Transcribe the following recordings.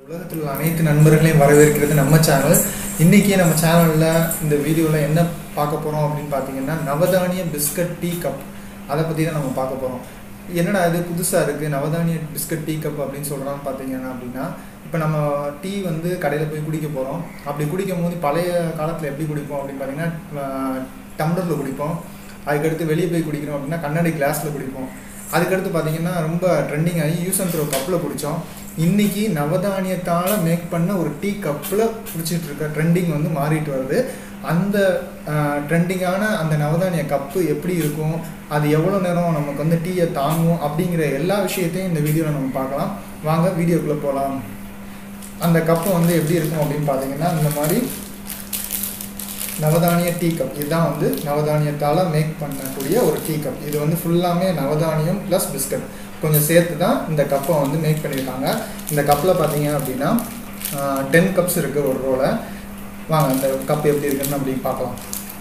உலகத்தில் உள்ள அனைத்து நண்பர்களையும் வரவேற்கிறது நம்ம சேனல் இன்னைக்கு நம்ம சேனலில் இந்த வீடியோவில் என்ன பார்க்க போகிறோம் அப்படின்னு பார்த்தீங்கன்னா நவதானிய பிஸ்கட் டீ கப் அதை பற்றி தான் நம்ம பார்க்க போகிறோம் என்னடா இது புதுசாக இருக்குது நவதானிய பிஸ்கட் டீ கப் அப்படின்னு சொல்கிறான்னு பார்த்தீங்கன்னா அப்படின்னா இப்போ நம்ம டீ வந்து கடையில் போய் குடிக்க போகிறோம் அப்படி குடிக்கும் போது பழைய காலத்தில் எப்படி குடிப்போம் அப்படின்னு பார்த்தீங்கன்னா டம்ளரில் குடிப்போம் அதுக்கடுத்து வெளியே போய் குடிக்கிறோம் அப்படின்னா கண்ணாடி கிளாஸில் குடிப்போம் அதுக்கடுத்து பார்த்தீங்கன்னா ரொம்ப ட்ரெண்டிங் ஆகி யூஸ் அண்ட் த்ரோ கப்பில் குடித்தோம் இன்னைக்கு நவதானியத்தால் மேக் பண்ண ஒரு டீ கப்பில் குடிச்சிட்டு இருக்க ட்ரெண்டிங் வந்து மாறிட்டு வருது அந்த ட்ரெண்டிங்கான அந்த நவதானிய கப்பு எப்படி இருக்கும் அது எவ்வளோ நேரம் நமக்கு வந்து டீயை தாங்கும் அப்படிங்கிற எல்லா விஷயத்தையும் இந்த வீடியோவில் நம்ம பார்க்கலாம் வாங்க வீடியோக்குள்ளே போகலாம் அந்த கப்பு வந்து எப்படி இருக்கும் அப்படின்னு பார்த்தீங்கன்னா இந்த மாதிரி நவதானிய டீ கப் இதுதான் வந்து நவதானியத்தால் மேக் பண்ணக்கூடிய ஒரு டீ கப் இது வந்து ஃபுல்லாமே நவதானியம் ப்ளஸ் பிஸ்கட் கொஞ்சம் சேர்த்து தான் இந்த கப்பை வந்து மேக் பண்ணியிருக்காங்க இந்த கப்பில் பார்த்தீங்க அப்படின்னா டென் கப்ஸ் இருக்குது ஒரு ரோல வாங்க இந்த கப் எப்படி இருக்குன்னு அப்படி பார்க்கலாம்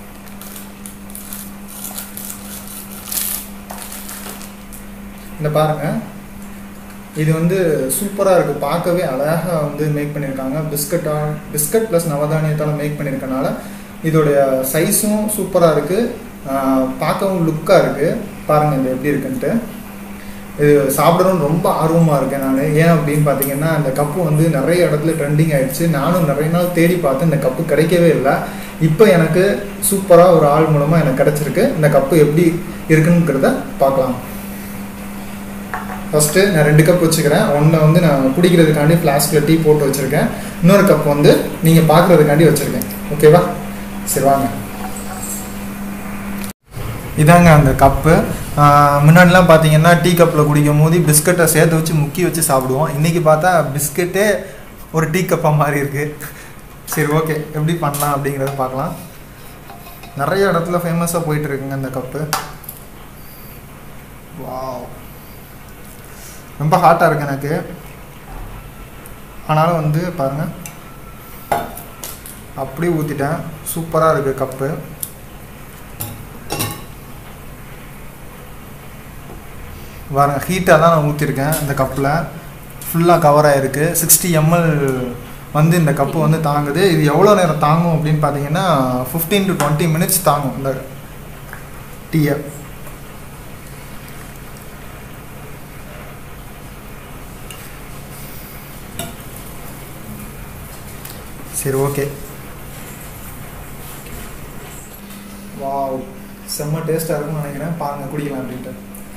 இந்த பாருங்க இது வந்து சூப்பராக இருக்குது பார்க்கவே அழகாக வந்து மேக் பண்ணியிருக்காங்க பிஸ்கட்டா பிஸ்கட் ப்ளஸ் நவதானியத்தால் மேக் பண்ணியிருக்கனால இதோடைய சைஸும் சூப்பராக இருக்குது பார்க்கவும் லுக்காக இருக்குது பாருங்கள் இது எப்படி இருக்குன்ட்டு இது சாப்பிடணும்னு ரொம்ப ஆர்வமாக இருக்கேன் நான் ஏன் அப்படின்னு பார்த்தீங்கன்னா இந்த கப்பு வந்து நிறைய இடத்துல ட்ரெண்டிங் ஆயிடுச்சு நானும் நிறைய நாள் தேடி பார்த்து இந்த கப்பு கிடைக்கவே இல்லை இப்போ எனக்கு சூப்பராக ஒரு ஆள் மூலமாக எனக்கு கிடச்சிருக்கு இந்த கப்பு எப்படி இருக்குங்கிறத பார்க்கலாம் ஃபஸ்ட்டு நான் ரெண்டு கப் வச்சுக்கிறேன் ஒன்றை வந்து நான் குடிக்கிறதுக்காண்டி ஃப்ளாஸ்கில் டீ போட்டு வச்சுருக்கேன் இன்னொரு கப் வந்து நீங்கள் பார்க்குறதுக்காண்டி வச்சுருக்கேன் ஓகேவா சரி வாங்க இதாங்க அந்த கப்பு முன்னாடிலாம் பார்த்தீங்கன்னா டீ கப்பில் குடிக்கும் போது பிஸ்கட்டை சேர்த்து வச்சு முக்கி வச்சு சாப்பிடுவோம் இன்றைக்கி பார்த்தா பிஸ்கட்டே ஒரு டீ கப்பாக மாதிரி இருக்குது சரி ஓகே எப்படி பண்ணலாம் அப்படிங்கிறத பார்க்கலாம் நிறைய இடத்துல ஃபேமஸாக போயிட்டு இருக்குங்க இந்த கப்பு வாவ் ரொம்ப ஹாட்டாக இருக்கு எனக்கு ஆனாலும் வந்து பாருங்கள் அப்படியே ஊற்றிட்டேன் சூப்பராக இருக்குது கப்பு பாருங்க ஹீட்டாக தான் நான் ஊற்றிருக்கேன் இந்த கப்பில் ஃபுல்லாக கவர் ஆகிருக்கு சிக்ஸ்டி எம்எல் வந்து இந்த கப்பு வந்து தாங்குது இது எவ்வளோ நேரம் தாங்கும் அப்படின்னு பார்த்தீங்கன்னா ஃபிஃப்டீன் டு டுவெண்ட்டி மினிட்ஸ் தாங்கும் இந்த டீயை சரி ஓகே வாவ் செம்ம டேஸ்ட்டாக இருக்கும்னு நினைக்கிறேன் பாருங்கள் குடிக்கலாம் அப்படின்ட்டு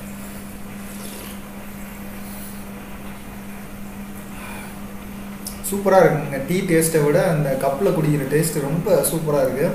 சூப்பராக இருக்குங்க டீ டேஸ்ட்டை விட அந்த கப்பில் குடிக்கிற டேஸ்ட் ரொம்ப சூப்பராக இருக்குது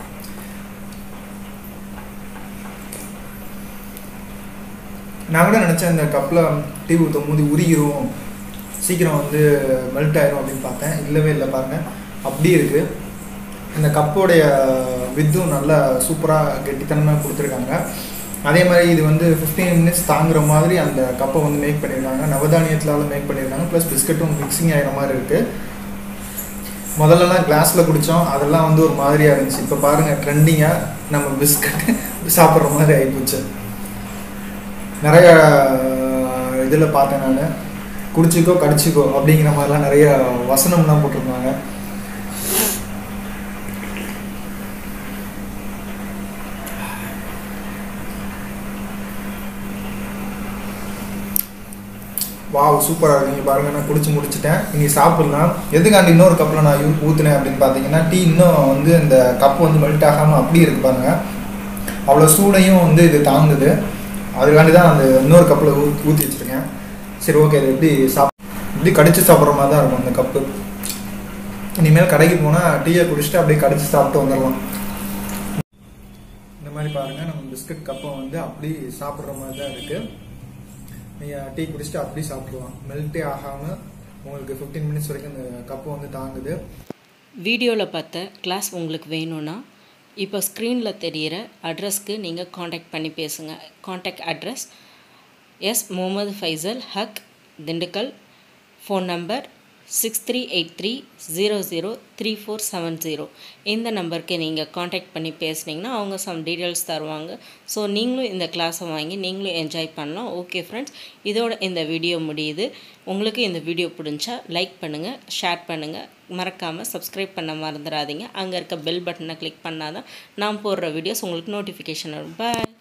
நான் கூட நினச்சேன் இந்த கப்பில் டீ ஊற்றும் போது உருகிரும் சீக்கிரம் வந்து மெல்ட் ஆயிரும் அப்படின்னு பார்த்தேன் இல்லவே இல்லை பாருங்கள் அப்படி இருக்குது இந்த கப்போடைய வித்தும் நல்லா சூப்பராக கெட்டித்தனமாக கொடுத்துருக்காங்க அதே மாதிரி இது வந்து ஃபிஃப்டீன் மினிட்ஸ் தாங்குற மாதிரி அந்த கப்பை வந்து மேக் பண்ணியிருக்காங்க நவதானியத்திலால மேக் பண்ணியிருக்காங்க ப்ளஸ் பிஸ்கட்டும் மிக்சிங் ஆகிற மாதிரி இருக்குது முதல்லலாம் கிளாஸில் குடித்தோம் அதெல்லாம் வந்து ஒரு மாதிரியாக இருந்துச்சு இப்போ பாருங்கள் ட்ரெண்டிங்காக நம்ம பிஸ்கட் சாப்பிட்ற மாதிரி ஆகிப்போச்சு நிறைய இதில் பார்த்தேன் நான் குடிச்சிக்கோ கடிச்சிக்கோ அப்படிங்கிற மாதிரிலாம் நிறைய வசனம்லாம் போட்டிருந்தாங்க வாவ் சூப்பராக இருக்குங்க பாருங்க நான் குடிச்சு முடிச்சிட்டேன் இனி சாப்பிட்லாம் எதுக்காண்டி இன்னொரு கப்பில் நான் யூ ஊற்றுனேன் அப்படின்னு பார்த்தீங்கன்னா டீ இன்னும் வந்து இந்த கப்பு வந்து மெல்ட் ஆகாமல் அப்படி இருக்கு பாருங்க அவ்வளோ சூடையும் வந்து இது தாங்குது அதுக்காண்டி தான் அந்த இன்னொரு கப்பில் ஊ ஊற்றி வச்சுருக்கேன் சரி ஓகே இது எப்படி சாப் இப்படி கடிச்சு சாப்பிட்ற மாதிரி தான் இருக்கும் அந்த கப்பு இனிமேல் கடைக்கு போனால் டீயை குடிச்சிட்டு அப்படியே கடிச்சு சாப்பிட்டு வந்துடலாம் இந்த மாதிரி பாருங்கள் நம்ம பிஸ்கட் கப்பை வந்து அப்படி சாப்பிட்ற மாதிரி தான் இருக்குது நீங்கள் டீ குடிச்சிட்டு அப்படி சாப்பிட்லாம் மெல்ட்டே ஆகாமல் உங்களுக்கு ஃபிஃப்டீன் மினிட்ஸ் வரைக்கும் இந்த கப்பு வந்து தாங்குது வீடியோவில் பார்த்த கிளாஸ் உங்களுக்கு வேணும்னா இப்போ ஸ்க்ரீனில் தெரிகிற அட்ரஸ்க்கு நீங்கள் காண்டாக்ட் பண்ணி பேசுங்க contact address S Mohammed Faisal Haq Dindigul phone number six three eight three zero zero three four seven zero இந்த நம்பருக்கு நீங்கள் காண்டாக்ட் பண்ணி பேசுனீங்கன்னா அவங்க சம் டீட்டெயில்ஸ் தருவாங்க ஸோ நீங்களும் இந்த கிளாஸை வாங்கி நீங்களும் என்ஜாய் பண்ணலாம் ஓகே ஃப்ரெண்ட்ஸ் இதோட இந்த வீடியோ முடியுது உங்களுக்கு இந்த வீடியோ பிடிச்சா லைக் பண்ணுங்கள் ஷேர் பண்ணுங்கள் மறக்காமல் சப்ஸ்கிரைப் பண்ண மறந்துடாதீங்க அங்கே இருக்க பெல் பட்டனை கிளிக் பண்ணால் தான் நான் போடுற வீடியோஸ் உங்களுக்கு நோட்டிஃபிகேஷன் வரும் பாய்